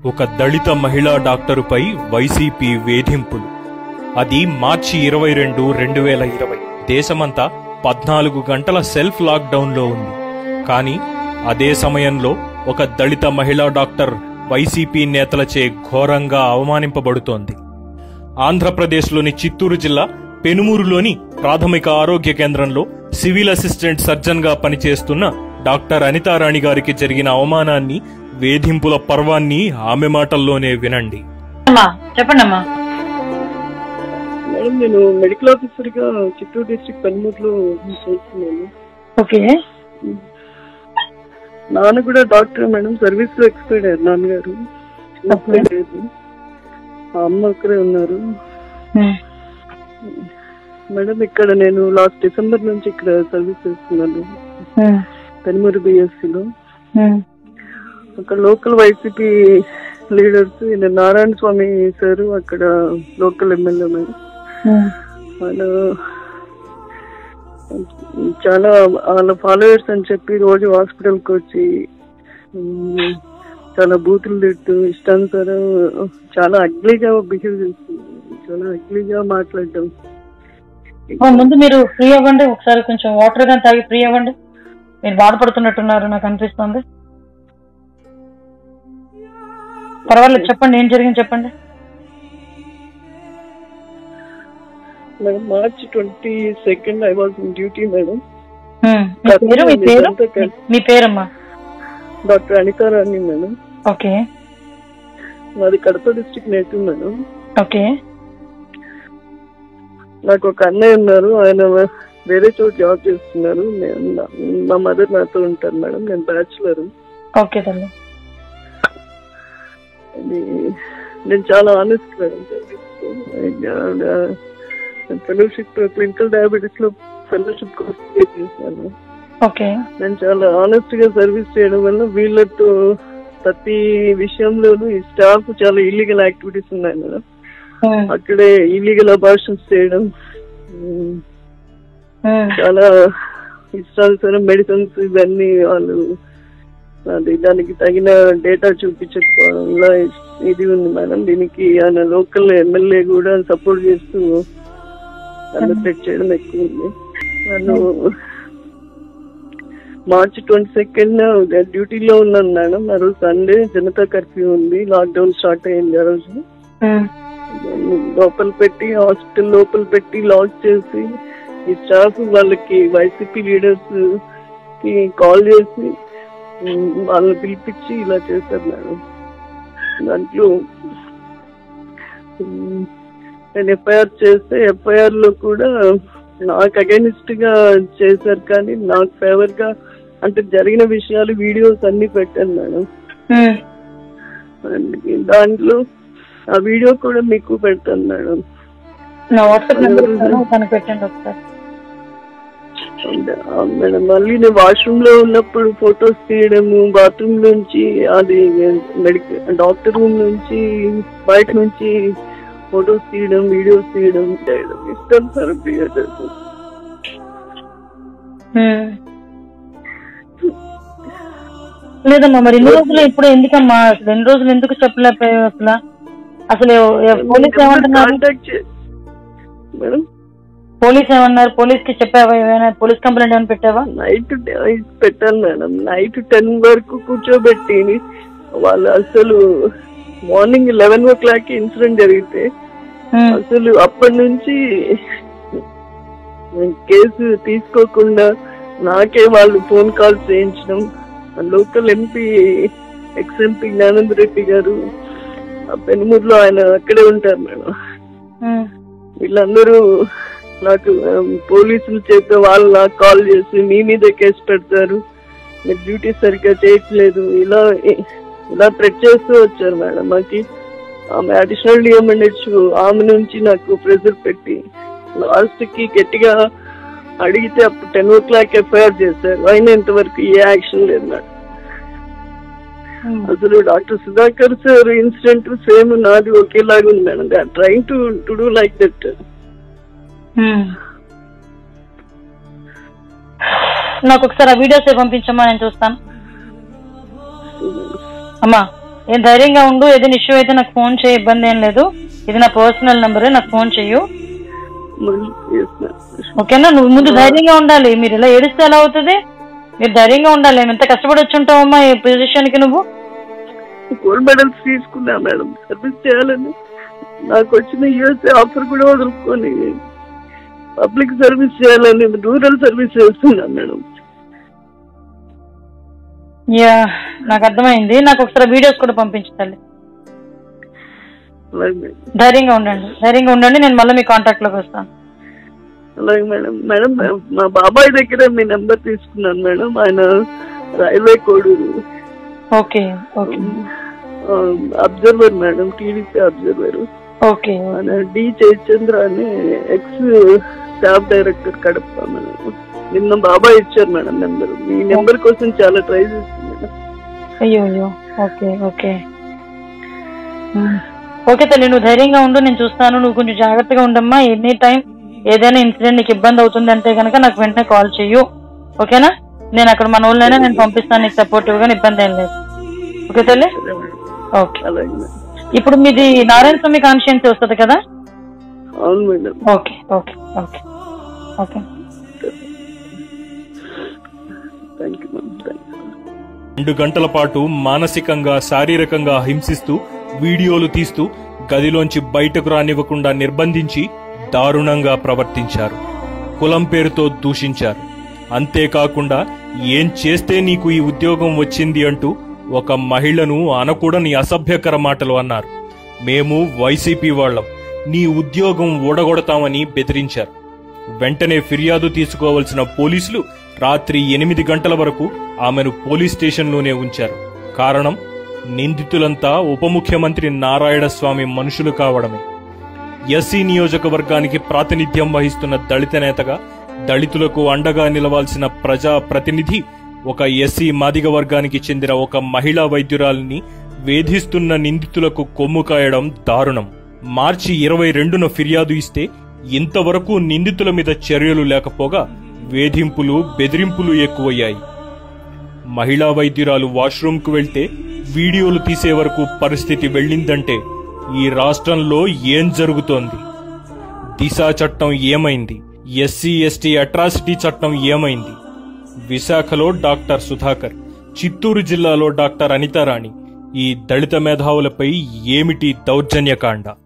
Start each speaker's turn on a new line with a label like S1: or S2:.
S1: ఒక దళిత మహిళా డాక్టరుపై వైసీపీ వేధింపులు అది మార్చి ఇరవై రెండు రెండు వేల ఇరవై దేశమంతా పద్నాలుగు గంటల సెల్ఫ్ లాక్డౌన్లో ఉంది కానీ అదే సమయంలో ఒక దళిత మహిళా డాక్టర్ వైసీపీ నేతలచే ఘోరంగా అవమానింపబడుతోంది ఆంధ్రప్రదేశ్లోని చిత్తూరు జిల్లా పెనుమూరులోని ప్రాథమిక ఆరోగ్య కేంద్రంలో సివిల్ అసిస్టెంట్ సర్జన్గా పనిచేస్తున్న డాక్టర్ అనితారాణి గారికి జరిగిన అవమానాన్ని వేధింపుల పర్వాన్ని ఆమె మాటల్లోనే వినండి
S2: అమ్మా చెప్పండి అమ్మా
S3: మేడం నేను మెడికల్ ఆఫీసర్ గా చిత్తూరు డిస్ట్రిక్ట్ పనిముట్లో చేస్తున్నాను
S2: ఓకే
S3: నాన్న కూడా డాక్టర్ మేడం సర్వీస్ లో ఎక్స్పైర్డ్ అయ్యారు నాన్నగారు
S2: Okay.
S3: లేదు ఆ అమ్మ ఒక్కరే ఉన్నారు మేడం ఇక్కడ నేను లాస్ట్ డిసెంబర్ నుంచి ఇక్కడ సర్వీస్ చేస్తున్నాను పెనుమూరు BSc లో అక్కడ లోకల్ వైసీపీ లీడర్స్ ఈయన నారాయణ స్వామి సార్ అక్కడ లోకల్ ఎమ్మెల్యే మేడం ఆయన చాలా వాళ్ళ ఫాలోవర్స్ అని చెప్పి రోజు హాస్పిటల్ కి వచ్చి ఉమ్, చాలా బూతులు తిట్టు ఇష్టానుసారం చాలా అగ్లీగా బిహేవ్ చేస్తుంది చాలా అగ్లీగా మాట్లాడటం
S2: ఓ, ముందు మీరు ఫ్రీ అవ్వండి ఒకసారి కొంచెం వాటర్ కానీ తాగి ఫ్రీ అవ్వండి మీరు బాధపడుతున్నట్టున్నారు నాకు అనిపిస్తుంది పర్వాలేదు చెప్పండి ఏం జరిగింది చెప్పండి
S3: madam March twenty second I was in duty madam
S2: um, మీ పేరు మీ పేరు మీ- మీ పేరమ్మా
S3: డాక్టర్ అనితారాణి మేడం
S2: ఓకే
S3: నాది Kadapa district native madam
S2: okay
S3: నాకు ఒక అన్నయ్య ఉన్నారు ఆయన వేరే చోట జాబ్ చేస్తున్నారు నేను నా- మా మదర్ నాతో ఉంటారు మేడం నేను బ్యాచులర్
S2: ఓకే తల్లి
S3: అది నేను చాలా honest madam fellowship clinical diabetes లో ఫెలోషిప్ కోర్స్ చేశాను
S2: ఓకే
S3: నేను చాలా ఆనెస్ట్ గా సర్వీస్ చేయడం వల్ల వీళ్ళతో ప్రతి విషయంలోనూ ఈ స్టాఫ్ చాలా ఇల్లీగల్ యాక్టివిటీస్ ఉన్నాయి మేడం
S2: ఉమ్,
S3: అక్కడే ఇల్లీగల్ అబార్షన్స్ చేయడం ఉమ్,
S2: ఉమ్,
S3: చాలా ఇష్టానుసారం మెడిసిన్స్ ఇవన్నీ వాళ్ళు అది దానికి తగిన డేటా చూపించకపోవడం ఇలా ఇది ఉంది మేడం దీనికి ఆయన లోకల్ ఎమ్మెల్యే కూడా సపోర్ట్ చేస్తూ నన్ను థ్రెట్ చేయడం ఎక్కువ ఉంది నన్ను మార్చి ట్వంటీ సెకండ్ డ్యూటీలో ఉన్నాను మేడం ఆ రోజు సండే జనతా కర్ఫ్యూ ఉంది లాక్డౌన్ స్టార్ట్ అయింది ఆ రోజు
S2: ఉమ్,
S3: లోపల పెట్టి హాస్పిటల్ లోపల పెట్టి లాక్ చేసి ఈ స్టాఫ్ వాళ్ళకి వైసీపీ లీడర్స్ కి కాల్ చేసి ఉమ్, వాళ్ళని పిలిపించి ఇలా చేశారు మేడం దాంట్లో ఉమ్, నేను ఎఫ్ఐఆర్ చేస్తే ఎఫ్ఐఆర్ లో కూడా నాకు అగైనిస్ట్ గా చేశారు కానీ నాకు ఫేవర్ గా అంటే జరిగిన విషయాలు వీడియోస్ అన్ని పెట్టాను మేడం
S2: ఉమ్.
S3: అందుకే దాంట్లో ఆ వీడియో కూడా మీకు పెడతాను మేడం
S2: నా వాట్సాప్ నెంబర్ ఇస్తాను తనకు పెట్టండి ఒకసారి
S3: ఆ మేడం మళ్ళీ నేను వాష్రూమ్ లో ఉన్నప్పుడు ఫొటోస్ తీయడము బాత్రూమ్ నుంచి అది మెడికల్ డాక్టర్ రూమ్ నుంచి బయట నుంచి ఫొటోస్ తీయడం వీడియోస్ తీయడం చేయడం ఇష్టం సార్
S2: ఉమ్. లేదమ్మా మరి ఇన్ని రోజులు ఇప్పుడు ఎందుకమ్మా అసలు ఎన్ని రోజులు ఎందుకు చెప్పలేకపోయావు అసలు అసలు ఎ- పోలీస్ ఏమంటున్నారు
S3: కాంటాక్ట్ మేడం
S2: పోలీస్ ఏమన్నారు పోలీస్ కి చెప్పావా ఏమైనా పోలీస్ కంప్లైంట్ ఏమైనా పెట్టావా
S3: నైట్ పెట్టాను మేడం నైట్ టెన్ వరకు కూర్చోబెట్టి వాళ్ళు అసలు morning eleven o'clock incident జరిగితే
S2: ఉమ్,
S3: అసలు అప్పటి నుంచి కేసు తీసుకోకుండా నాకే వాళ్ళు ఫోన్ కాల్స్ చేయించడం local MP ex MP Gnanand Reddy garu ఆ పెనుమూరులో ఆయన అక్కడే ఉంటారు మేడం
S2: ఉమ్,
S3: వీళ్ళందరూ నాకు ఆమ్, పోలీసుల చేత వాళ్ళు నాకు కాల్ చేసి మీ మీద కేసు పెడతారు మీరు డ్యూటీ సరిగ్గా చేయట్లేదు ఇలా ఇలా థ్రెట్ చేస్తూ వచ్చారు మేడం మాకి ఆమె అడిషనల్ డిఎంఎన్హెచ్ ఆమె నుంచి నాకు ప్రెజర్ పెట్టి లాస్ట్ కి గట్టిగా అడిగితే అప్పుడు టెన్ ఓ క్లాక్ ఎఫ్ఐఆర్ చేశారు అయినా ఇంతవరకు ఏ యాక్షన్ లేదు మేడం
S2: ఉమ్.
S3: అసలు doctor Sudhakar sir incident same నాది ఒకేలాగా ఉంది madam they are trying to to do like that
S2: um. నాకు ఒకసారి ఆ వీడియోస్ పంపించమ్మా నేను చూస్తాను అమ్మా ఏం ధైర్యంగా ఉండు ఏదైనా ఇష్యూ అయితే నాకు ఫోన్ చేయ ఇబ్బంది ఏం లేదు ఇది నా పర్సనల్ నెంబరే నాకు ఫోన్ చెయ్యు
S3: మళ్ళీ చేసిన.
S2: ఓకేనా నువ్వు ముందు ధైర్యంగా ఉండాలి మీరు ఇలా ఏడిస్తే ఎలా అవుతుంది మీరు ధైర్యంగా ఉండాలి ఎంత కష్టపడి వచ్చి ఉంటావమ్మా ఈ పొజిషన్ కి నువ్వు
S3: గోల్డ్ మెడల్స్ తీసుకున్నా మేడం సర్వీస్ చేయాలని నాకు వచ్చిన యూఎస్ఏ ఆఫర్ కూడా వదులుకొని పబ్లిక్ సర్వీస్ చేయాలని రూరల్ సర్వీస్ చేస్తున్నా మేడం
S2: యా నాకు అర్థమైంది నాకు ఒకసారి వీడియోస్ కూడా పంపించాలి
S3: అలాగే మేడం.
S2: ధైర్యంగా ఉండండి ధైర్యంగా ఉండండి నేను మళ్ళీ మీ కాంటాక్ట్ లోకి వస్తాను
S3: అలాగే మేడం మేడం మా బాబాయ్ దగ్గర మీ నెంబర్ తీసుకున్నాను మేడం ఆయన railway Koduru
S2: okay okay
S3: observer madam TDP observer
S2: okay
S3: ఆయన డి జయచంద్ర అని ex staff director Kadapa madam నిన్న బాబాయ్ ఇచ్చారు మేడం నెంబర్ మీ నెంబర్ కోసం చాలా ట్రై చేస్తుంది మేడం
S2: అయ్యో అయ్యో ఓకే ఓకే ఉమ్. ఓకే తల్లి నువ్వు ధైర్యంగా ఉండు నేను చూస్తాను నువ్వు కొంచెం జాగ్రత్తగా ఉండమ్మా ఎనీ టైం ఏదైనా ఇన్సిడెంట్ నీకు ఇబ్బంది అవుతుంది అంటే కనుక నాకు వెంటనే కాల్ చెయ్యు ఓకేనా నేను అక్కడ మన ఊళ్ళోనే నేను పంపిస్తాను నీకు సపోర్టివ్ గా ఇబ్బంది ఏం లేదు ఓకే తల్లి
S3: సరే మేడం
S2: ఓకే
S3: అలాగే మేడం
S2: ఇప్పుడు మీది నారాయణ స్వామి కాన్షియన్స్ వస్తుంది కదా
S3: అవును madam
S2: okay okay okay okay
S3: thank you madam thank you
S1: రెండు గంటల పాటు మానసికంగా శారీరకంగా హింసిస్తూ వీడియోలు తీస్తూ గదిలోంచి బయటకు రానివ్వకుండా నిర్బంధించి దారుణంగా ప్రవర్తించారు కులం పేరుతో దూషించారు అంతేకాకుండా ఏం చేస్తే నీకు ఈ ఉద్యోగం వచ్చింది అంటూ ఒక మహిళను అనకూడని అసభ్యకర మాటలు అన్నారు మేము వైసీపీ వాళ్ళం నీ ఉద్యోగం ఊడగొడతామని బెదిరించారు వెంటనే ఫిర్యాదు తీసుకోవలసిన పోలీసులు రాత్రి ఎనిమిది గంటల వరకు ఆమెను పోలీస్ స్టేషన్లోనే ఉంచారు కారణం నిందితులంతా ఉప ముఖ్యమంత్రి నారాయణ స్వామి మనుషులు కావడమే ఎస్సీ నియోజకవర్గానికి ప్రాతినిధ్యం వహిస్తున్న దళిత నేతగా దళితులకు అండగా నిలవాల్సిన ప్రజా ప్రతినిధి ఒక ఎస్సీ మాదిగ వర్గానికి చెందిన ఒక మహిళా వైద్యురాలిని వేధిస్తున్న నిందితులకు కొమ్ము కాయడం దారుణం మార్చి ఇరవై రెండున ఫిర్యాదు ఇస్తే ఇంతవరకు నిందితుల మీద చర్యలు లేకపోగా వేధింపులు బెదిరింపులు ఎక్కువయ్యాయి మహిళా వైద్యురాలు వాష్రూమ్కు వెళ్తే వీడియోలు తీసే వరకు పరిస్థితి వెళ్ళిందంటే ఈ రాష్ట్రంలో ఏం జరుగుతోంది దిశ చట్టం ఏమైంది ఎస్సీ ఎస్టీ అట్రాసిటీ చట్టం ఏమైంది విశాఖలో డాక్టర్ సుధాకర్ చిత్తూరు జిల్లాలో డాక్టర్ అనితారాణి ఈ దళిత మేధావులపై ఏమిటి దౌర్జన్యకాండ